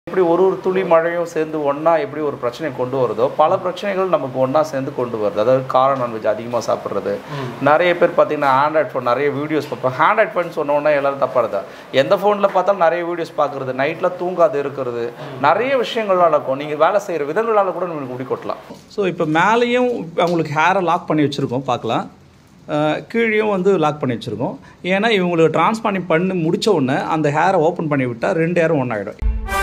எப்படி ஒரு ஒரு துளி மழையும் சேர்ந்து ஒன்றா எப்படி ஒரு பிரச்சனை கொண்டு வருதோ பல பிரச்சனைகள் நமக்கு ஒன்றா சேர்ந்து கொண்டு வருது அதாவது கார நான்வெஜ் அதிகமாக சாப்பிட்றது நிறைய பேர் பார்த்தீங்கன்னா ஆண்ட்ராய்ட் ஃபோன் நிறைய வீடியோஸ் பார்ப்போம் ஆண்ட்ராய்ட் ஃபோன் சொன்ன உடனே எல்லாரும் தப்பாடுதா எந்த ஃபோனில் பார்த்தாலும் நிறைய வீடியோஸ் பார்க்குறது நைட்டில் தூங்காது இருக்கிறது நிறைய விஷயங்கள் நடக்கும் நீங்கள் வேலை செய்கிற விதங்களால் கூட உங்களுக்கு முடி கொட்டலாம் ஸோ இப்போ மேலேயும் அவங்களுக்கு ஹேரை லாக் பண்ணி வச்சுருக்கோம் பார்க்கலாம் அஹ் கீழேயும் வந்து லாக் பண்ணி வச்சுருக்கோம் ஏன்னா இவங்களுக்கு டிரான்ஸ்பாண்டிங் பண்ணி முடிச்ச உடனே அந்த ஹேரை ஓப்பன் பண்ணி விட்டால் ரெண்டு ஹேரும் ஒன்றாயிடும்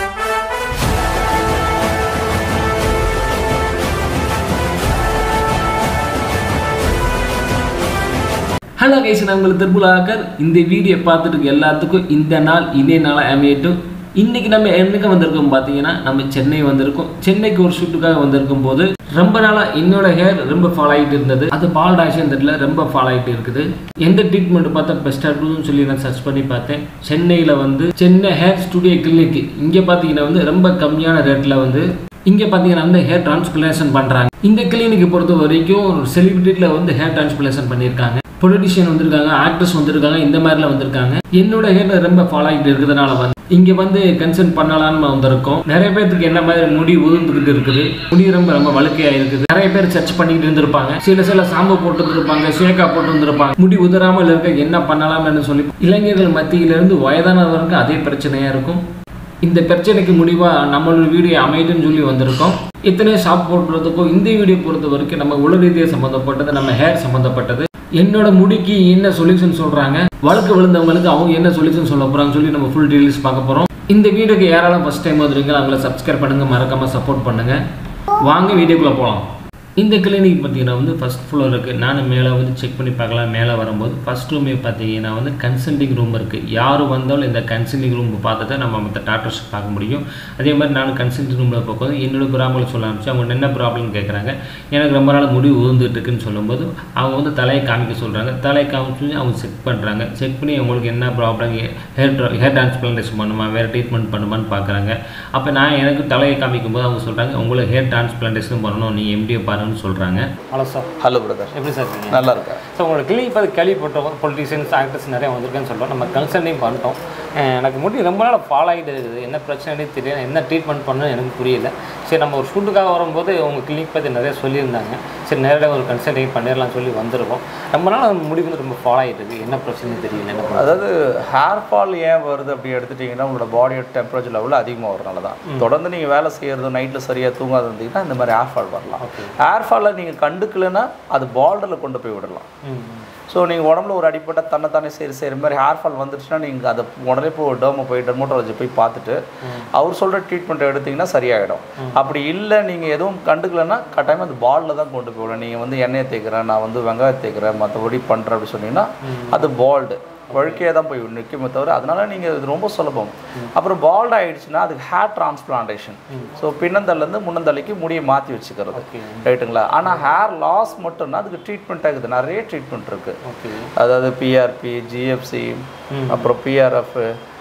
ஹலோ கைஸ் நான் உங்களுக்கு திருப்புலாக்கர் இந்த வீடியோ பார்த்துட்டு இருக்க எல்லாத்துக்கும் இந்த நாள் இதே நாளாக அமையட்டும் இன்னைக்கு நம்ம என்னைக்கு வந்திருக்கோம் பார்த்தீங்கன்னா நம்ம சென்னை வந்திருக்கோம் சென்னைக்கு ஒரு ஷூட்டுக்காக வந்திருக்கும் போது ரொம்ப நாளாக என்னோட ஹேர் ரொம்ப ஃபால் ஆகிட்டு இருந்தது அது பால் ஆஷன் தெரியல ரொம்ப ஃபால் ஆகிட்டு இருக்குது எந்த ட்ரீட்மெண்ட் பார்த்தா பெஸ்ட்டாக இருக்கும்னு சொல்லி நான் சர்ச் பண்ணி பார்த்தேன் சென்னையில் வந்து சென்னை ஹேர் ஸ்டுடியோ கிளினிக் இங்கே பார்த்தீங்கன்னா வந்து ரொம்ப கம்மியான ரேட்டில் வந்து இங்கே பார்த்தீங்கன்னா வந்து ஹேர் டிரான்ஸ்பிளேஷன் பண்ணுறாங்க இந்த கிளினிக்கை பொறுத்த வரைக்கும் ஒரு செலிபிரிட்டியில் வந்து ஹேர் டிரான்ஸ்பிளேஷன் பண்ணியிருக்காங்க பொலிட்டிஷியன் வந்திருக்காங்க ஆக்டர்ஸ் வந்திருக்காங்க இந்த மாதிரிலாம் வந்திருக்காங்க என்னோட ஹேர் ரொம்ப ஃபாலோ ஆகிட்டு இருக்கிறதுனால வந்து இங்கே வந்து கன்சர்ன் பண்ணலாம்னு வந்திருக்கோம் நிறைய பேர்த்துக்கு என்ன மாதிரி முடி உதிர்ந்துக்கிட்டு இருக்குது முடி ரொம்ப ரொம்ப வழுக்கையாக இருக்குது நிறைய பேர் சர்ச் பண்ணிக்கிட்டு இருந்திருப்பாங்க சில சில சாம்பு போட்டு இருந்திருப்பாங்க ஷேக்கா போட்டு இருந்திருப்பாங்க முடி உதிராமல் இருக்க என்ன பண்ணலாம்னு சொல்லி இளைஞர்கள் மத்தியிலிருந்து வயதானவருக்கு அதே பிரச்சனையாக இருக்கும் இந்த பிரச்சனைக்கு முடிவாக நம்மளோட வீடியோ அமைதுன்னு சொல்லி வந்திருக்கோம் இத்தனை ஷாப் போடுறதுக்கும் இந்த வீடியோ பொறுத்த வரைக்கும் நம்ம உள ரீதியாக சம்மந்தப்பட்டது நம்ம ஹேர் சம்மந்தப்பட்டது என்னோட முடிக்கு என்ன சொல்யூஷன் சொல்கிறாங்க வழக்கு விழுந்தவங்களுக்கு அவங்க என்ன சொல்யூஷன் சொல்ல போகிறாங்கன்னு சொல்லி நம்ம ஃபுல் டீடைல்ஸ் பார்க்க போகிறோம் இந்த வீடியோக்கு யாரெல்லாம் ஃபஸ்ட் டைம் வந்துருக்கீங்களோ அவங்கள சப்ஸ்கிரைப் பண்ணுங்கள் மறக்காமல் சப்போர்ட் பண்ணுங்கள் வாங்க வீடியோக்குள்ளே போகலாம் இந்த கிளினிக் பார்த்தீங்கன்னா வந்து ஃபஸ்ட் ஃப்ளோர் இருக்குது நான் மேலே வந்து செக் பண்ணி பார்க்கலாம் மேலே வரும்போது ஃபஸ்ட் ரூமே பார்த்தீங்கன்னா வந்து கன்சல்டிங் ரூம் இருக்குது யார் வந்தாலும் இந்த கன்சல்டிங் ரூம் பார்த்துட்டு நம்ம மற்ற டாக்டர்ஸ் பார்க்க முடியும் அதே மாதிரி நான் கன்சல்டிங் ரூமில் பார்க்கும்போது என்னோட ப்ராப்ளம் சொல்ல ஆரம்பிச்சு அவங்க என்ன ப்ராப்ளம் கேட்குறாங்க எனக்கு ரொம்ப நாள் முடி உதிர்ந்துட்டு இருக்குன்னு சொல்லும்போது அவங்க வந்து தலையை காமிக்க சொல்கிறாங்க தலையை காமிச்சு அவங்க செக் பண்ணுறாங்க செக் பண்ணி அவங்களுக்கு என்ன ப்ராப்ளம் ஹேர் ஹேர் டிரான்ஸ்பிளான்டேஷன் பண்ணுமா வேறு ட்ரீட்மெண்ட் பண்ணுமான்னு பார்க்குறாங்க அப்போ நான் எனக்கு தலையை காமிக்கும் போது அவங்க சொல்கிறாங்க உங்களுக்கு ஹேர் டிரான்ஸ்பிளான்டேஷன் பண்ணணும் நீ எம்டியை பாருன்னு சொல்கிறாங்க ஹலோ சார் ஹலோ பிரதர் எப்படி சார் இருக்கீங்க நல்லா இருக்கேன் ஸோ உங்களோட கிளினிக் பார்த்து கேள்விப்பட்டோம் பொலிட்டிஷியன்ஸ் ஆக்டர்ஸ் நிறைய வந்திருக்கேன்னு சொல்கிறோம் நம்ம கன்சல்டிங் பண்ணிட்டோம் அஹ் எனக்கு முடி ரொம்ப நாள் ஃபாலோ ஆகிட்டு இருக்குது என்ன பிரச்சனைனே தெரியல என்ன ட்ரீட்மெண்ட் பண்ணணும் எனக்கு புரியல சரி நம்ம ஒரு ஷூட்டுக்காக வரும்போது உங்கள் கிளினிக் பற்றி நிறைய சொல்லியிருந்தாங்க சரி நேரடியாக ஒரு கன்சல்டிங் பண்ணிடலாம்னு சொல்லி வந்திருக்கோம் ரொம்ப நாள் அந்த முடி வந்து ரொம்ப ஃபாலோ ஆகிட்டு இருக்குது என்ன பிரச்சனை தெரியல என்ன பண்ணுறது அதாவது ஹேர் ஃபால் ஏன் வருது அப்படி எடுத்துட்டிங்கன்னா உங்களோட பாடியோட டெம்பரேச்சர் லெவல் அதிகமாக வரனால தான் தொடர்ந்து நீங்கள் வேலை செய்கிறது நைட்டில் சரியாக தூங்காது இருந்தீங்கன்னா இந்த மாதிரி ஹேர் ஃபால் வரலாம் ஹேர் ஃபாலை நீங்கள் கண்டுக்கலைன்னா அது பார்டரில் கொண்டு போய் விடலாம் ம் ஸோ நீங்கள் உடம்புல ஒரு அடிப்பட்ட தன்னைத்தானே சரி செய்கிற மாதிரி ஹேர் ஃபால் வந்துருச்சுன்னா நீங்கள் அதை உடனே போய் டெர்மோ போய் டெர்மோட்டாலஜி போய் பார்த்துட்டு அவர் சொல்கிற ட்ரீட்மெண்ட் எடுத்தீங்கன்னா சரியாயிடும் அப்படி இல்லை நீங்கள் எதுவும் கண்டுக்கலைன்னா கட்டாயமாக அது பாலில் தான் கொண்டு போயிடும் நீங்கள் வந்து எண்ணெயை தேய்க்கிறேன் நான் வந்து வெங்காயம் தேய்க்கிறேன் மற்றபடி பண்ணுறேன் அப்படி சொன்னீங்கன்னா அது பால்டு வழுக்கையாக தான் போய் நிற்குமே தவிர அதனால நீங்கள் இது ரொம்ப சுலபம் அப்புறம் பால்ட் ஆயிடுச்சுன்னா அதுக்கு ஹேர் டிரான்ஸ்பிளான்டேஷன் ஸோ பின்னந்தல்லேருந்து முன்னந்தலைக்கு முடியை மாற்றி வச்சுக்கிறது ஓகே ரைட்டுங்களா ஆனால் ஹேர் லாஸ் மட்டும்னா அதுக்கு ட்ரீட்மெண்ட் ஆகுது நிறைய ட்ரீட்மெண்ட் இருக்குது ஓகே அதாவது பிஆர்பி ஜிஎஃப்சி அப்புறம் பிஆர்எஃப்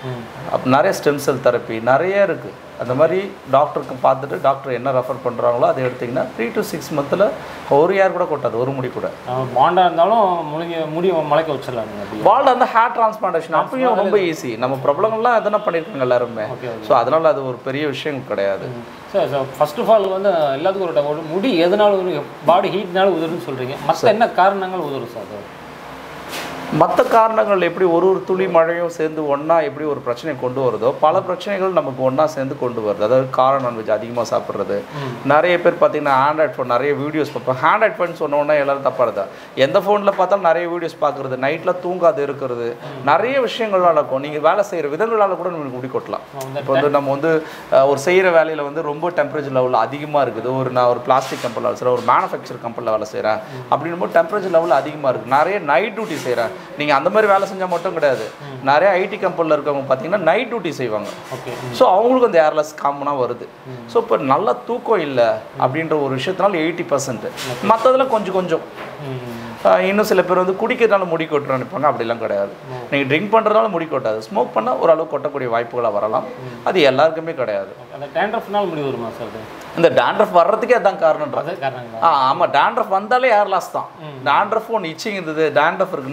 அப் நிறைய ஸ்டெம் செல் தெரப்பி நிறைய இருக்குது அந்த மாதிரி டாக்டருக்கு பார்த்துட்டு டாக்டர் என்ன ரெஃபர் பண்ணுறாங்களோ அதை எடுத்திங்கன்னா த்ரீ டு சிக்ஸ் மந்தில் ஒரு யார் கூட கொட்டாது ஒரு முடி கூட பாண்டாக இருந்தாலும் முடிஞ்ச முடி முளைக்க வச்சிடலாம் நீங்கள் அப்படி பால் வந்து ஹேர் டிரான்ஸ்பிளான்டேஷன் அப்பயும் ரொம்ப ஈஸி நம்ம பிரபலங்கள்லாம் எதனா பண்ணியிருக்காங்க எல்லாருமே ஓகே ஸோ அதனால் அது ஒரு பெரிய விஷயம் கிடையாது sir sir first of all வந்து எல்லாத்துக்கும் ஒரு doubt. முடி எதனால ஒரு பாடி ஹீட்னால உதிருன்னு சொல்கிறீங்க மற்ற என்ன காரணங்கள் உதிரும் சார் அது மற்ற காரணங்கள் எப்படி ஒரு ஒரு துளி மழையும் சேர்ந்து ஒன்றா எப்படி ஒரு பிரச்சனை கொண்டு வருதோ பல பிரச்சனைகள் நமக்கு ஒன்றா சேர்ந்து கொண்டு வருது அதாவது கார நான்வெஜ் அதிகமாக சாப்பிட்றது நிறைய பேர் பார்த்தீங்கன்னா ஆண்ட்ராய்ட் ஃபோன் நிறைய வீடியோஸ் பார்ப்போம் ஆண்ட்ராய்ட் ஃபோன் சொன்ன உடனே எல்லாரும் தப்பாடுதா எந்த ஃபோனில் பார்த்தாலும் நிறைய வீடியோஸ் பார்க்குறது நைட்டில் தூங்காது இருக்கிறது நிறைய விஷயங்கள் நடக்கும் நீங்கள் வேலை செய்கிற விதங்களால் கூட உங்களுக்கு முடி கொட்டலாம் இப்போ வந்து நம்ம வந்து அஹ், ஒரு செய்கிற வேலையில் வந்து ரொம்ப டெம்பரேச்சர் லெவல் அதிகமாக இருக்குது ஒரு நான் ஒரு பிளாஸ்டிக் கம்பெனியில் வேலை செய்கிறேன் ஒரு மேனுஃபேக்சர் கம்பெனியில் வேலை செய்கிறேன் அப்படின்னும் போது டெம்பரேச்சர் லெவல் அதிகமாக இருக்குது நிறைய நைட் டியூட்டி செய்கிறேன் நீங்கள் அந்த மாதிரி வேலை செஞ்சால் மட்டும் கிடையாது நிறைய ஐடி கம்பெனியில் இருக்கவங்க பார்த்தீங்கன்னா நைட் டியூட்டி செய்வாங்க ஓகே ஸோ அவங்களுக்கும் அந்த ஏர்லெஸ் காமனாக வருது ஸோ இப்போ நல்ல தூக்கம் இல்லை அப்படின்ற ஒரு விஷயத்தினால எயிட்டி பர்சன்ட் மற்றதில் கொஞ்சம் கொஞ்சம் ஆஹ் இன்னும் சில பேர் வந்து குடிக்கிறதுனால முடி கொட்டுறோம் நினைப்பாங்க அப்படிலாம் கிடையாது நீங்கள் ட்ரிங்க் பண்ணுறதுனால முடி கொட்டாது ஸ்மோக் பண்ணால் ஓரளவு கொட்டக்கூடிய வாய்ப்புகளாக வரலாம் அது எல்லாருக்குமே கிடையாது அந்த டேண்ட்ரஃப்னால் முடி வருமா சார் அது இந்த டேண்ட்ரஃப் வர்றதுக்கே அதான் காரணம்ன்றாங்க அதே காரணங்களா ஆ ஆமாம் டேண்ட்ரஃப் வந்தாலே ஏர் லாஸ் தான் டேண்ட்ரஃப் ஒன்று இச்சிங் இருந்தது டேண்ட்ரஃப் இருக்குன்னா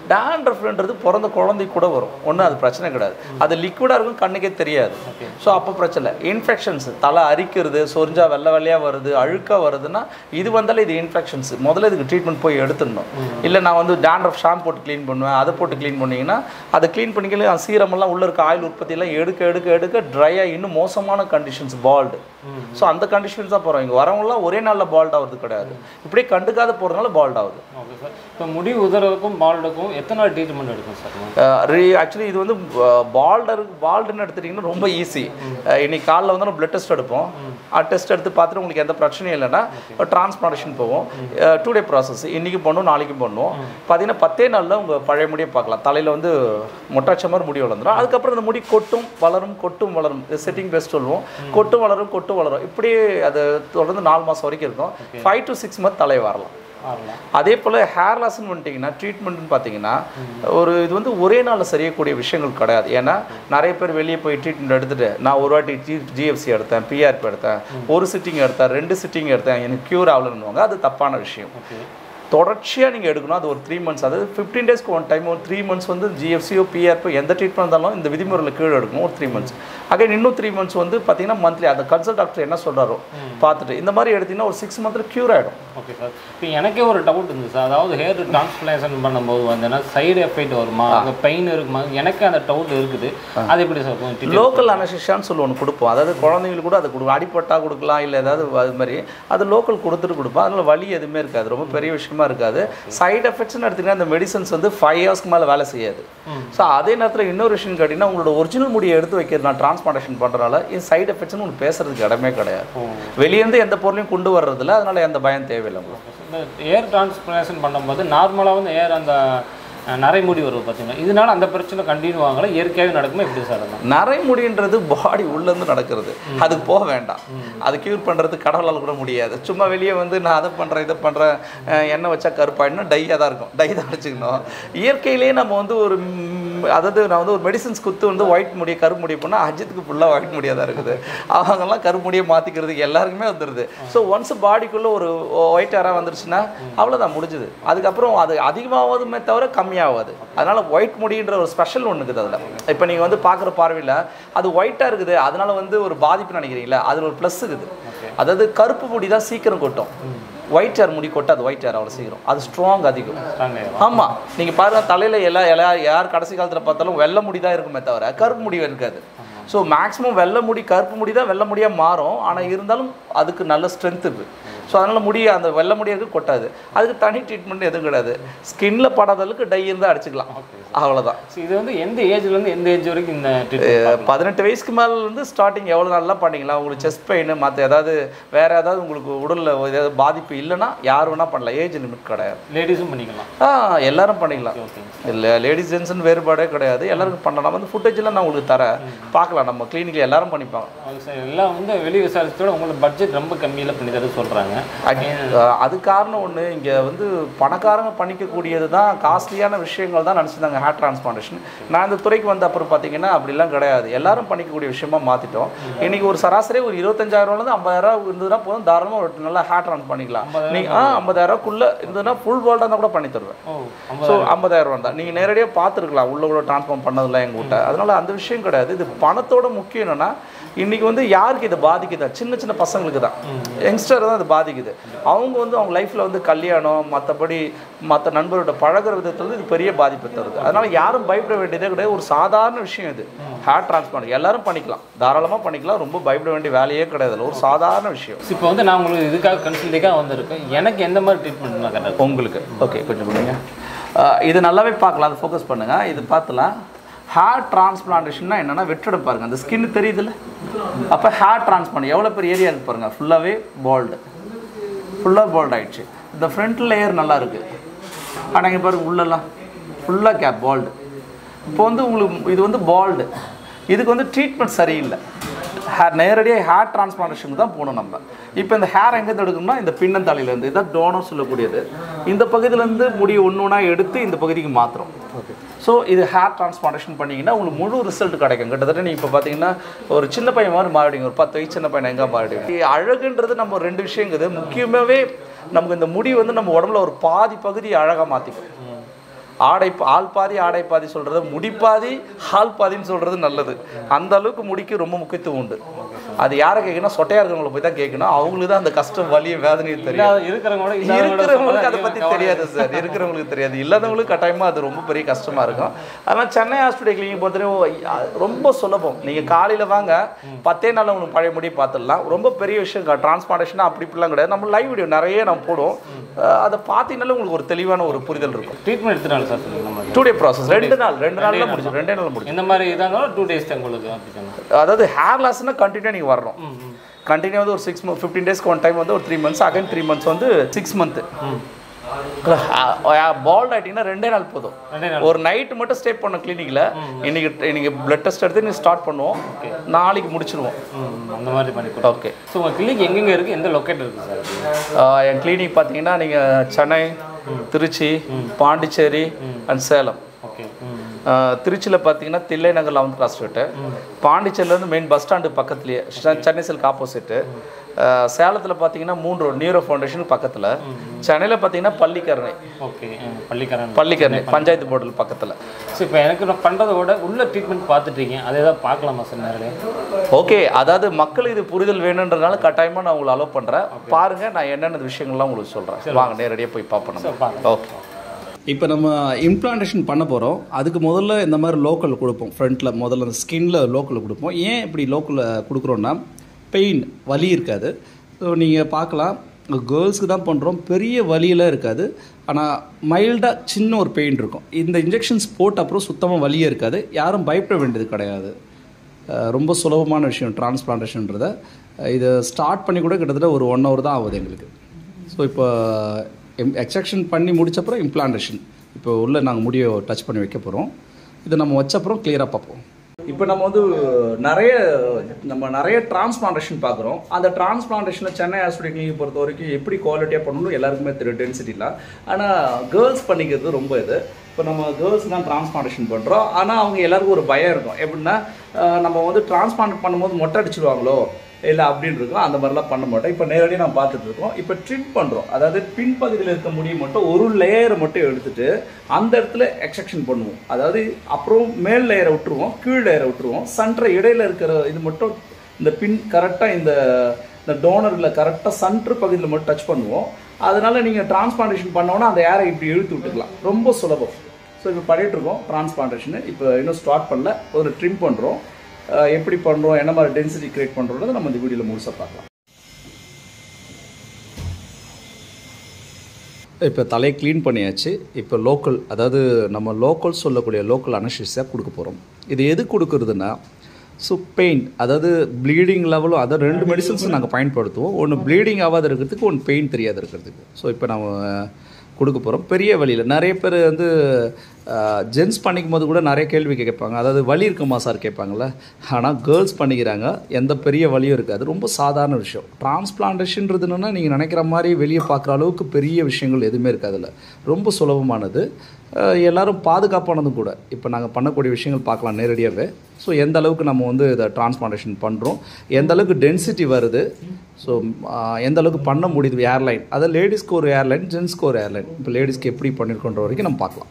டேண்ட்ரஃப்ன்றது பிறந்த குழந்தைக்கு கூட வரும் ஒன்றும் அது பிரச்சனை கிடையாது அது லிக்விடாக இருக்கும் கண்ணுக்கே தெரியாது ஸோ அப்போ பிரச்சனை இன்ஃபெக்ஷன்ஸ் தலை அரிக்கிறது சொரிஞ்சா வெள்ளை வெள்ளையாக வருது அழுக்காக வருதுன்னா இது வந்தாலே இது இன்ஃபெக்ஷன்ஸ் முதல்ல இதுக்கு ட்ரீட்மெண்ட் போய் எடுத்துடணும் இல்லை நான் வந்து டேண்ட்ரஃப் ஷாம்பு போட்டு க்ளீன் பண்ணுவேன் அதை போட்டு க்ளீன் பண்ணீங்கன்னா அதை க்ளீன் பண்ணிக்கல அந்த சீரமெல்லாம் உள்ள இருக்க ஆயில் உற்பத்தியெல்லாம் எடுக்க எடுக்க எடுக்க ட்ரையாக இன்னும் மோசமான கண்டிஷன்ஸ் பால்டு ஸோ அந்த கண்டிஷன்ஸ் தான் போகிறோம் இங்கே வரவங்களாம் ஒரே நாளில் பால்ட் ஆகுறது கிடையாது இப்படியே கண்டுக்காத போகிறதுனால பால்ட் ஆகுது ஓகே சார் இப்போ முடி உதறதுக்கும் பால்டுக்கும் எத்தனை நாள் ட்ரீட்மெண்ட் எடுக்கும் சார் ஆக்சுவலி இது வந்து பால்டர் பால்டுன்னு எடுத்துட்டிங்கன்னா ரொம்ப ஈஸி இன்னைக்கு காலைல வந்து நம்ம பிளட் டெஸ்ட் எடுப்போம் டெஸ்ட் எடுத்து பார்த்துட்டு உங்களுக்கு எந்த பிரச்சனையும் இல்லைன்னா டிரான்ஸ்பிளான்டேஷன் போவோம் டூ டே ப்ராசஸ் இன்றைக்கி பண்ணுவோம் நாளைக்கு பண்ணுவோம் பார்த்தீங்கன்னா பத்தே நாளில் உங்கள் பழைய முடியை பார்க்கலாம் தலையில் வந்து மொட்டாச்ச மாதிரி முடி வளர்ந்துடும் அதுக்கப்புறம் இந்த முடி கொட்டும் வளரும் கொட்டும் வளரும் செட்டிங் பெஸ்ட் சொல்லுவோம் கொட்டும் வளரும் கொட்டும் வளரும் இப்படியே அது தொடர்ந்து நாலு மாதம் வரைக்கும் இருக்கும் ஃபைவ் டு சிக்ஸ் மந்த் தலை வரலாம் வரலாம் அதே போல் ஹேர் லாஸ்ன்னு வந்துட்டிங்கன்னா ட்ரீட்மெண்ட்னு பார்த்தீங்கன்னா ஒரு இது வந்து ஒரே நாளில் சரியக்கூடிய விஷயங்கள் கிடையாது ஏன்னா நிறைய பேர் வெளியே போய் ட்ரீட்மெண்ட் எடுத்துட்டு நான் ஒரு வாட்டி ஜி ஜிஎஃப்சி எடுத்தேன் பிஆர்பி எடுத்தேன் ஒரு சிட்டிங் எடுத்தேன் ரெண்டு சிட்டிங் எடுத்தேன் எனக்கு க்யூர் ஆகலன்னுவாங்க அது தப்பான விஷயம் ஓகே தொடர்ச்சியாக நீங்கள் எடுக்கணும் அது ஒரு த்ரீ மந்த்ஸ் அதாவது ஃபிஃப்டீன் டேஸ்க்கு ஒன் டைம் ஒரு த்ரீ மந்த்ஸ் வந்து ஜிஎஃப்சியோ பிஆர்போ எந்த ட்ரீட்மெண்ட் இருந்தாலும் இந்த விதிமுறையில் கீழே எடுக்கணும் ஒரு த்ரீ மந்த்ஸ் அகைன் இன்னும் த்ரீ மந்த்ஸ் வந்து பார்த்தீங்கன்னா மந்த்லி அந்த கன்சல்ட் டாக்டர் என்ன சொல்கிறாரோ பார்த்துட்டு இந்த மாதிரி எடுத்தீங்கன்னா ஒரு சிக்ஸ் மந்த்தில் க்யூர் ஆகிடும் ஓகே சார் இப்போ எனக்கே ஒரு டவுட் இருந்துச்சு சார் அதாவது ஹேர் டிரான்ஸ்பிளேஷன் பண்ணும்போது வந்துன்னா சைடு எஃபெக்ட் வருமா அங்கே பெயின் இருக்குமா எனக்கு அந்த டவுட் இருக்குது அது எப்படி சார் கொஞ்சம் detail- லோக்கல் அனசிஷியான்னு சொல்லி ஒன்று கொடுப்போம் அதாவது குழந்தைங்களுக்கு கூட அது கொடுக்கும் அடிப்பட்டா கொடுக்கலாம் இல்லை ஏதாவது அது மாதிரி அது லோக்கல் கொடுத்துட்டு கொடுப்போம் அதில் வலி எதுவுமே இருக்காது ரொம்ப பெரிய விஷயமா இருக்காது சைடு எஃபெக்ட்ஸ்னு எடுத்தீங்கன்னா அந்த மெடிசன்ஸ் வந்து ஃபைவ் ஹவர்ஸ்க்கு மேலே வேலை செய்யாது ஸோ அதே நேரத்தில் இன்னொரு விஷயம் கேட்டிங்கன்னா உங்களோட ஒரிஜினல் முடியை எடுத்து வைக்கிறது நான் டிரான்ஸ்பிளான்டேஷன் பண்ணுறனால இது சைடு எஃபெக்ட்ஸ்னு உங்களுக்கு பேசுறதுக்கு இடமே கிடையாது ஓ. வெளியேருந்து எந்த பொருளையும் கொண்டு வர்றதில்ல அதனால எந்த பயம் தேவையில்லை உங்களுக்கு இந்த ஏர் டிரான்ஸ்பிளேஷன் பண்ணும்போது நார்மலாக வந்து ஏர் அந்த அஹ், நரைமுடி வரும் பார்த்தீங்கன்னா இதனால அந்த பிரச்சனை கண்டினியூ ஆகல இயற்கையாகவே நடக்குமா எப்படி சார் அது நரைமுடின்றது பாடி உள்ளேருந்து நடக்கிறது அதுக்கு போக வேண்டாம் அது க்யூர் பண்ணுறது கடவுளால் கூட முடியாது சும்மா வெளியே வந்து நான் அதை பண்ணுறேன் இதை பண்ணுறேன் எண்ணெய் வச்சா கருப்பாயிடணும் டையாக தான் இருக்கும் டை தான் வச்சுக்கணும் இயற்கையிலேயே நம்ம வந்து ஒரு ம், அதாவது நான் வந்து ஒரு மெடிசன்ஸ் குத்து வந்து ஒயிட் முடியை கருப்பு முடியை போனால் அஜித்துக்கு ஃபுல்லாக ஒயிட் முடியாக தான் இருக்குது அவங்கெல்லாம் கருப்பு முடியை மாற்றிக்கிறதுக்கு எல்லாருக்குமே வந்துடுது ஸோ ஒன்ஸ் பாடிக்குள்ளே ஒரு ஒயிட் ஹேராக வந்துருச்சுன்னா அவ்வளோதான் முடிஞ்சுது அதுக்கப்புறம் அது அதிகமாகாதுமே தவிர கம்மியாகாது அதனால் ஒயிட் முடின்ற ஒரு ஸ்பெஷல் ஒன்று இருக்குது அதில் இப்போ நீங்கள் வந்து பார்க்குற பார்வையில் அது ஒயிட்டாக இருக்குது அதனால வந்து ஒரு பாதிப்பு நினைக்கிறீங்களா அதில் ஒரு ப்ளஸ் இருக்குது அதாவது கருப்பு முடி தான் சீக்கிரம் கொட்டும் ஒயிட் ஹேர் முடி கொட்டாது ஒயிட் ஹேர் அவ்வளோ சீக்கிரம் அது ஸ்ட்ராங் அதிகம் ஸ்ட்ராங் ஆயிரும் ஆமாம் நீங்கள் பாருங்க தலையில் எல்லா எல்லா யார் கடைசி காலத்தில் பார்த்தாலும் வெள்ளை முடி தான் இருக்குமே தவிர கருப்பு முடி இருக்காது ஸோ மேக்ஸிமம் வெள்ளை முடி கருப்பு முடி தான் வெள்ளை முடியாக மாறும் ஆனால் இருந்தாலும் அதுக்கு நல்ல ஸ்ட்ரென்த் இருக்குது ஸோ அதனால் முடி அந்த வெள்ளை முடியாக கொட்டாது அதுக்கு தனி ட்ரீட்மெண்ட் எதுவும் கிடையாது ஸ்கின்ல படாத அளவுக்கு டை இருந்தால் அடிச்சுக்கலாம் அவ்வளோதான் So, இது வந்து எந்த ஏஜ்லேருந்து எந்த ஏஜ் வரைக்கும் இந்த ட்ரீட்மெண்ட் பதினெட்டு வயசுக்கு மேல இருந்து ஸ்டார்டிங் எவ்வளோ நாளெலாம் பண்ணிக்கலாம் உங்களுக்கு செஸ்ட் பெயின் மற்ற ஏதாவது வேற ஏதாவது உங்களுக்கு உடலில் ஏதாவது பாதிப்பு இல்லைன்னா யார் வேணால் பண்ணலாம் ஏஜ் லிமிட் கிடையாது லேடிஸும் பண்ணிக்கலாம் ஆ எல்லாரும் பண்ணிக்கலாம் ஓகேங்க இல்லை லேடிஸ் ஜென்ஸ்னு வேறுபாடே கிடையாது எல்லாருக்கும் பண்ணலாம் வந்து ஃபுட்டேஜ்லாம் நான் உங்களுக்கு தரேன் பார்க்கலாம் நம்ம கிளினிக்கில் எல்லாரும் பண்ணிப்பாங்க அது சார் எல்லாம் வந்து வெளி விசாரிச்சதோட உங்களுக்கு பட்ஜெட் ரொம்ப கம்மியில் பண்ணி தர சொல்கிறாங்க அஹ் அது காரணம் ஒன்று இங்கே வந்து பணக்காரங்க பண்ணிக்கக்கூடியது தான் காஸ்ட்லியான விஷயங்கள் தான் நினச்சிருந்தாங்க ஹேர் டிரான்ஸ்பிளான்டேஷன் நான் இந்த துறைக்கு வந்த அப்புறம் பார்த்தீங்கன்னா அப்படிலாம் கிடையாது எல்லாரும் பண்ணிக்கக்கூடிய விஷயமா மாற்றிட்டோம் இன்னைக்கு ஒரு சராசரி ஒரு இருபத்தஞ்சாயிரம்லேருந்து ஐம்பதாயிரம் இருந்ததுன்னா போதும் தாராளமாக ஒரு நல்லா ஹேர் ட்ரான்ஸ் பண்ணிக்கலாம் நீங்கள் ஆ ஐம்பதாயிரக்குள்ளே இருந்ததுன்னா ஃபுல் வேர்ல்டாக இருந்தால் கூட பண்ணி தருவேன் ஓ ஸோ ஐம்பதாயிரம் ரூபா தான் நீங்கள் நேரடியாக பார்த்துருக்கலாம் உள்ள கூட ட்ரான்ஸ்ஃபார்ம் பண்ணதில்ல எங்கள் வீட்டை அதனால் அந்த விஷயம் கிடையாது இது பணத்தோட முக்கியம் என்னென்னா இன்றைக்கி வந்து யாருக்கு இது பாதிக்குது சின்ன சின்ன பசங்களுக்கு தான் யங்ஸ்டர் தான் இது பாதிக்குது அவங்க வந்து அவங்க லைஃப்பில் வந்து கல்யாணம் மற்றபடி மற்ற நண்பரோட பழகுற விதத்தில் வந்து இது பெரிய பாதிப்பு தருது அதனால் யாரும் பயப்பட வேண்டியதே கிடையாது ஒரு சாதாரண விஷயம் இது ஹேர் டிரான்ஸ்பிளான்ட் எல்லாரும் பண்ணிக்கலாம் தாராளமாக பண்ணிக்கலாம் ரொம்ப பயப்பட வேண்டிய வேலையே கிடையாது இதுல ஒரு சாதாரண விஷயம் இப்போ வந்து நான் உங்களுக்கு இதுக்காக கன்சல்டிங்காக வந்திருக்கேன் எனக்கு எந்த மாதிரி ட்ரீட்மெண்ட் நான் கரெக்டாக உங்களுக்கு ஓகே கொஞ்சம் கொடுங்க அஹ் இது நல்லாவே பார்க்கலாம் அதை ஃபோக்கஸ் பண்ணுங்கள் இது பார்த்துலாம் ஹேர் டிரான்ஸ்பிளான்டேஷன்னா என்னென்னா வெற்றிட பாருங்க அந்த ஸ்கின் தெரியுதுல்ல அப்போ ஹேர் டிரான்ஸ்பிளான்ட் எவ்வளோ பெரிய ஏரியா இருக்கு பாருங்க ஃபுல்லாகவே பால்டு ஃபுல்லாக பால்ட் ஆயிடுச்சு இந்த ஃப்ரண்ட் லேயர் நல்லா இருக்குது ஆனால் இங்கே பாருங்க உள்ளெல்லாம் ஃபுல்லாக கேப் பால்டு இப்போ வந்து உங்களுக்கு இது வந்து பால்டு இதுக்கு வந்து ட்ரீட்மெண்ட் சரியில்லை ஹேர் நேரடியாக ஹேர் டிரான்ஸ்பிளான்டேஷனுக்கு தான் போகணும் நம்ம இப்போ இந்த ஹேர் எங்கேருந்து எடுக்கணும்னா இந்த பின்னந்தலையிலேருந்து இதான் டோனர் சொல்லக்கூடியது இந்த பகுதியிலேருந்து முடி ஒன்று ஒன்றா எடுத்து இந்த பகுதிக்கு மாற்றுறோம் ஸோ இது ஹேர் டிரான்ஸ்பிளான்டேஷன் பண்ணிங்கன்னா உங்களுக்கு முழு ரிசல்ட் கிடைக்கும் கிட்டத்தட்ட நீங்கள் இப்போ பார்த்தீங்கன்னா ஒரு சின்ன பையன் மாதிரி மாறிடுங்க ஒரு பத்து வயசு சின்ன பையன் எங்கே மாறிடுங்க அழகுன்றது நம்ம ரெண்டு விஷயங்குது முக்கியமாகவே நமக்கு இந்த முடி வந்து நம்ம உடம்புல ஒரு பாதி பகுதி அழகாக மாற்றிக்கும் ஆடை ஆள் பாதி ஆடை பாதி சொல்கிறது முடிப்பாதி ஆள் பாதின்னு சொல்கிறது நல்லது அந்த அளவுக்கு முடிக்கு ரொம்ப முக்கியத்துவம் உண்டு அது யாரை கேட்கணும் சொட்டையாக இருக்கிறவங்கள போய் தான் கேட்கணும் அவங்களுக்கு தான் அந்த கஷ்டம் வலியும் வேதனையும் தெரியும் இல்லாத இருக்கிறவங்க கூட இல்லாதவங்களோட இருக்கிறவங்களுக்கு அதை சொல்றது பற்றி அதிகமா தெரியாது சார் இருக்கிறவங்களுக்கு தெரியாது இல்லாதவங்களுக்கு கட்டாயமாக அது ரொம்ப பெரிய கஷ்டமாக இருக்கும் அதனால் சென்னை ஹாஸ்பிட்டல் கிளினிக் பொறுத்தவரைக்கும் ரொம்ப சுலபம் நீங்கள் காலையில் வாங்க பத்தே நாள் உங்களுக்கு பழைய முடி பார்த்துடலாம் ரொம்ப பெரிய விஷயம் டிரான்ஸ்பார்டேஷன் அப்படி இப்படிலாம் கிடையாது நம்ம லைவ் வீடியோ நிறைய நம்ம போடுவோம் அஹ் அதை பார்த்தீங்கனாலே உங்களுக்கு ஒரு தெளிவான ஒரு புரிதல் இருக்கும் ட்ரீட்மெண்ட் எடுத்துனால சார் சொல்லுங்க நம்ம டூ டே ப்ராசஸ் ரெண்டு நாள் ரெண்டு நாளில் முடிச்சு ரெண்டே நாள் முடிச்சு எந்த மாதிரி இதாக இருந்தாலும் டூ டேஸ் தான் உங்களுக்கு அப்படி சொன்னா அதாவது ஹேர் லாஸ்னால் கண்டினியூ நீங்கள் வரணும் கண்டினியூ வந்து ஒரு சிக்ஸ் மந்த் ஃபிஃப்டீன் டேஸ்க்கு ஒன் டைம் வந்து ஒரு three months again three months வந்து சிக்ஸ் மந்த்து பால்ட் ஆகிட்டீங்கன்னா ரெண்டே நாள் போதும் ரெண்டே நாள் ஒரு நைட்டு மட்டும் ஸ்டே பண்ண கிளினிக்கில் இன்னைக்கு இன்னைக்கு பிளட் டெஸ்ட் எடுத்து நீ ஸ்டார்ட் பண்ணுவோம் நாளைக்கு முடிச்சிருவோம் ம், அந்த மாதிரி பண்ணி கொடுப்போம் ஓகே ஸோ உங்கள் கிளினிக் எங்கெங்கே இருக்குது எந்த லொக்கேட் இருக்குது சார் என் கிளினிக் பார்த்தீங்கன்னா நீங்கள் சென்னை திருச்சி பாண்டிச்சேரி அண்ட் சேலம் ஓகே ம் திருச்சியில் பார்த்தீங்கன்னா Thillai Nagar eleventh cross street பாண்டிச்சேரியிலேருந்து மெயின் பஸ் ஸ்டாண்டு பக்கத்துலேயே செ- சென்னை சில்க் ஆப்போசிட்டு சேலத்தில் பார்த்தீங்கன்னா மூணு ரோடு நியூரோ ஃபவுண்டேஷன் பக்கத்தில் சென்னையில் பார்த்தீங்கன்னா பள்ளிக்கரணை ஓகே பள்ளிக்கரன் பள்ளிக்கரணை பஞ்சாயத்து போர்டில் பக்கத்தில் ஸோ இப்போ எனக்கு நான் பண்ணுறத விட உள்ள ட்ரீட்மெண்ட் பார்த்துட்டீங்க அதை ஏதாவது பார்க்கலாமா சார் நேரில் ஓகே அதாவது மக்களுக்கு இது புரிதல் வேணுன்றதுனால கட்டாயமாக நான் உங்களை அலோவ் பண்ணுறேன் பாருங்கள் நான் என்னென்ன விஷயங்கள்லாம் உங்களுக்கு சொல்கிறேன் வாங்க நேரடியாக போய் பார்ப்போம் சார் பாருங்க ஓகே இப்போ நம்ம இம்ப்ளான்டேஷன் பண்ண போகிறோம் அதுக்கு முதல்ல இந்த மாதிரி லோக்கல் கொடுப்போம் ஃப்ரண்ட்டில் முதல்ல அந்த ஸ்கின்ல லோக்கல் கொடுப்போம் ஏன் இப்படி லோக்கலில் கொடுக்குறோன்னா பெயின் வலி இருக்காது ஸோ நீங்கள் பார்க்கலாம் கேர்ள்ஸ்க்கு தான் பண்ணுறோம் பெரிய வலியெல்லாம் இருக்காது ஆனால் மைல்டாக சின்ன ஒரு பெயின் இருக்கும் இந்த இன்ஜெக்ஷன்ஸ் போட்ட அப்புறம் சுத்தமாக வலியே இருக்காது யாரும் பயப்பட வேண்டியது கிடையாது அஹ் ரொம்ப சுலபமான விஷயம் டிரான்ஸ்பிளான்டேஷன்றதை இதை ஸ்டார்ட் பண்ணி கூட கிட்டத்தட்ட ஒரு ஒன் ஹவர் தான் ஆகுது எங்களுக்கு ஸோ இப்போ எக்ஸ்ட்ராக்ஷன் பண்ணி முடிச்சப்பறம் இம்ப்ளான்டேஷன் இப்போ உள்ள நாங்கள் முடியை டச் பண்ணி வைக்க போகிறோம் இதை நம்ம வச்சப்பறம் கிளியராக பார்ப்போம் இப்போ நம்ம வந்து நிறைய நம்ம நிறைய டிரான்ஸ்பிளான்டேஷன் பார்க்குறோம் அந்த டிரான்ஸ்பிளான்டேஷனில் சென்னை ஹாஸ்பிட்டல் கிளினிக் பொறுத்த வரைக்கும் எப்படி குவாலிட்டியாக பண்ணணும் எல்லாருக்குமே தெரியும் டென்சிட்டிலாம் ஆனால் கேர்ள்ஸ் பண்ணிக்கிறது ரொம்ப இது இப்போ நம்ம கேர்ள்ஸ் தான் டிரான்ஸ்பிளான்டேஷன் பண்ணுறோம் ஆனால் அவங்க எல்லாருக்கும் ஒரு பயம் இருக்கும் எப்படின்னா அஹ் நம்ம வந்து டிரான்ஸ்பிளான்ட் பண்ணும்போது மொட்டை அடிச்சிடுவாங்களோ இல்லை அப்படின்னு இருக்கும் அந்த மாதிரிலாம் பண்ண மாட்டோம் இப்போ நேரடியாக நான் பார்த்துட்டு இருக்கோம் இப்போ ட்ரிம் பண்ணுறோம் அதாவது பின்பகுதியில் இருக்க முடியை மட்டும் ஒரு லேயரை மட்டும் எடுத்துட்டு அந்த இடத்துல எக்ஸ்ட்ரக்ஷன் பண்ணுவோம் அதாவது அப்புறம் மேல் லேயரை விட்டுருவோம் கீழ் லேயரை விட்டுருவோம் சென்டர் இடையில இருக்கிற இது மட்டும் இந்த பின் கரெக்டாக இந்த இந்த டோனரில் கரெக்டாக சென்டர் பகுதியில் மட்டும் டச் பண்ணுவோம் அதனால நீங்கள் டிரான்ஸ்பிளான்டேஷன் பண்ணோன்னா அந்த ஏரை இப்படி இழுத்து விட்டுக்கலாம் ரொம்ப சுலபம் ஸோ இப்போ பண்ணிட்டு இருக்கோம் டிரான்ஸ்பிளான்டேஷன் இப்போ இன்னும் ஸ்டார்ட் பண்ணல ஒரு ட்ரிம் பண்ணுறோம் எப்படி பண்ணுறோம் என்ன மாதிரி டென்சிட்டி கிரியேட் பண்ணுறோன்றதை நம்ம இந்த வீடியோவில் முழுசாக பார்க்கலாம் இப்போ தலையை க்ளீன் பண்ணியாச்சு இப்போ லோக்கல் அதாவது நம்ம லோக்கல் சொல்லக்கூடிய லோக்கல் அனஸ்டிஸியாக கொடுக்க போகிறோம் இது எது கொடுக்குறதுன்னா ஸோ பெயின் அதாவது ப்ளீடிங் லெவலும் அதாவது ரெண்டு மெடிசன்ஸ் நாங்கள் பயன்படுத்துவோம் ஒன்று ப்ளீடிங் ஆகாத இருக்கிறதுக்கு ஒன்று பெயின் தெரியாத இருக்கிறதுக்கு ஸோ இப்போ நம்ம கொடுக்க போகிறோம் பெரிய வழியில் நிறைய பேர் வந்து ஜென்ஸ் பண்ணிக்கும் போது கூட நிறைய கேள்வி கேட்பாங்க அதாவது வலி இருக்குமா சார் கேட்பாங்கள்ல ஆனால் கேர்ள்ஸ் பண்ணிக்கிறாங்க எந்த பெரிய வலியும் இருக்காது ரொம்ப சாதாரண விஷயம் டிரான்ஸ்பிளான்டேஷன்றது என்னன்னா நீங்கள் நினைக்கிற மாதிரி வெளியே பார்க்குற அளவுக்கு பெரிய விஷயங்கள் எதுவுமே இருக்காதுல்ல ரொம்ப சுலபமானது அஹ் எல்லாரும் பாதுகாப்பானதும் கூட இப்போ நாங்கள் பண்ணக்கூடிய விஷயங்கள் பார்க்கலாம் நேரடியாகவே ஸோ எந்த அளவுக்கு நம்ம வந்து இதை டிரான்ஸ்பிளான்டேஷன் பண்ணுறோம் எந்த அளவுக்கு டென்சிட்டி வருது ஸோ எந்த அளவுக்கு பண்ண முடியுது ஏர்லைன் அதை லேடிஸ்க்கு ஒரு ஏர்லைன் ஜென்ஸ்க்கு ஒரு ஏர்லைன் இப்போ லேடிஸ்க்கு எப்படி பண்ணியிருக்கோன்ற வரைக்கும் நம்ம பார்க்கலாம்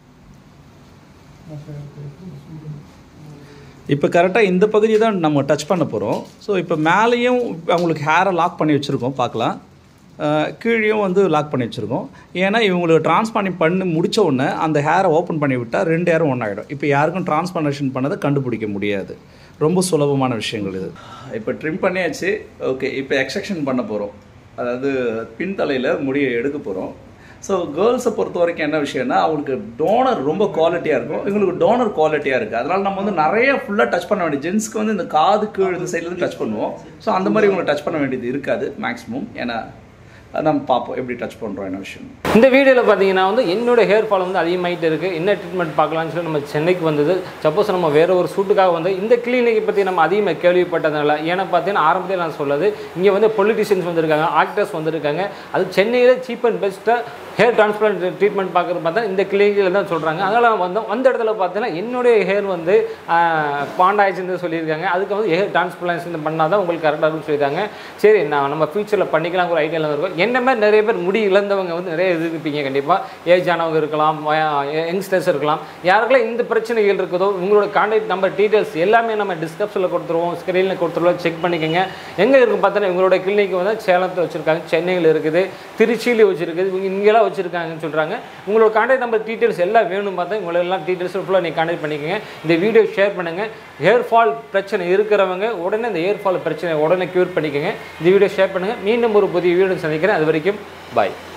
இப்போ கரெக்டாக இந்த பகுதியை தான் நம்ம டச் பண்ண போகிறோம் ஸோ இப்போ மேலேயும் அவங்களுக்கு ஹேரை லாக் பண்ணி வச்சுருக்கோம் பார்க்கலாம் அஹ் கீழேயும் வந்து லாக் பண்ணி வச்சுருக்கோம் ஏன்னா இவங்களுக்கு டிரான்ஸ்பாண்டிங் பண்ணி முடிச்ச உடனே அந்த ஹேரை ஓப்பன் பண்ணி விட்டால் ரெண்டு ஹேரும் ஒன்றாயிடும் இப்போ யாருக்கும் டிரான்ஸ்பாண்டேஷன் பண்ணதை கண்டுபிடிக்க முடியாது ரொம்ப சுலபமான விஷயங்கள் இது இப்போ ட்ரிம் பண்ணியாச்சு ஓகே இப்போ எக்ஸ்ட்ரக்ஷன் பண்ண போகிறோம் அதாவது பின்தலையில் முடியை எடுக்க போகிறோம் ஸோ கேர்ள்ஸை பொறுத்த வரைக்கும் என்ன விஷயம்னா அவங்களுக்கு டோனர் ரொம்ப குவாலிட்டியாக இருக்கும் இவங்களுக்கு டோனர் குவாலிட்டியாக இருக்குது அதனால் நம்ம வந்து நிறைய ஃபுல்லாக டச் பண்ண வேண்டிய ஜென்ஸ்க்கு வந்து இந்த காது கீழ் இந்த சைட்லேருந்து டச் பண்ணுவோம் ஸோ அந்த மாதிரி இவங்களை டச் பண்ண வேண்டியது இருக்காது மேக்ஸிமம் ஏன்னா நம்ம பார்ப்போம் எப்படி டச் பண்ணுறோம் என்ன விஷயம் இந்த வீடியோவில் பார்த்தீங்கன்னா வந்து என்னோட ஹேர் ஃபால் வந்து அதிகமாகிட்டு இருக்குது என்ன ட்ரீட்மெண்ட் பார்க்கலாம்னு சொல்லி நம்ம சென்னைக்கு வந்தது சப்போஸ் நம்ம வேற ஒரு ஷூட்டுக்காக வந்து இந்த கிளினிக்கை பற்றி நம்ம அதிகமாக கேள்விப்பட்டதுனால ஏன்னா பார்த்தீங்கன்னா ஆரம்பத்தில் நான் சொல்லுது இங்கே வந்து பொலிட்டிஷியன்ஸ் வந்திருக்காங்க ஆக்டர்ஸ் வந்திருக்காங்க அது சென்னையில் சீப் அண்ட் பெஸ்ட்டாக ஹேர் டிரான்ஸ்பிளான்ட் ட்ரீட்மெண்ட் பார்க்குறது பார்த்தா இந்த கிளினிக்கில் தான் சொல்கிறாங்க அதனால் வந்தோம் வந்த இடத்துல பார்த்தீங்கன்னா என்னுடைய ஹேர் வந்து பாண்டாயிடுச்சுன்னு சொல்லியிருக்காங்க அதுக்கு வந்து ஹேர் டிரான்ஸ்பிளான்ஷன் பண்ணால் தான் உங்களுக்கு கரெக்டாக இருக்கும்னு சொல்லியிருக்காங்க சரி நான் நம்ம ஃபியூச்சரில் பண்ணிக்கலாம் ஒரு ஐடியாவில் இருக்கும் என்ன மாதிரி நிறைய பேர் முடி இழந்தவங்க வந்து நிறைய இது இருப்பீங்க கண்டிப்பாக ஏஜ் ஆனவங்க இருக்கலாம் யங்ஸ்டர்ஸ் இருக்கலாம் யாருக்கெல்லாம் இந்த பிரச்சனைகள் இருக்குதோ உங்களோட கான்டாக்ட் நம்பர் டீட்டெயில்ஸ் எல்லாமே நம்ம டிஸ்கிரிப்ஷனில் கொடுத்துருவோம் ஸ்க்ரீனில் கொடுத்துருவோம் செக் பண்ணிக்கோங்க எங்கே இருக்கு பார்த்தோன்னா இவங்களோட கிளினிக் வந்து சேலத்தில் வச்சுருக்காங்க சென்னையில் இருக்குது திருச்சியில் வச்சுருக்குது இவங்க இங்கெல்லாம் வச்சுருக்காங்கன்னு சொல்கிறாங்க உங்களோட கான்டாக்ட் நம்பர் டீட்டெயில்ஸ் எல்லாம் வேணும் பார்த்தா உங்களை எல்லாம் டீட்டெயில்ஸ் ஃபுல்லாக நீங்கள் கான்டாக்ட் பண்ணிக்கோங்க இந்த வீடியோ ஷேர் பண்ணுங்கள் ஹேர் ஃபால் பிரச்சனை இருக்கிறவங்க உடனே இந்த ஹேர் ஃபால் பிரச்சனை உடனே க்யூர் பண்ணிக்கோங்க இந்த வீடியோ ஷேர் பண்ணுங்கள் மீண்டும் ஒரு புதிய வீடியோ சந்திக்கிறேன் அது வரைக்கும் பாய்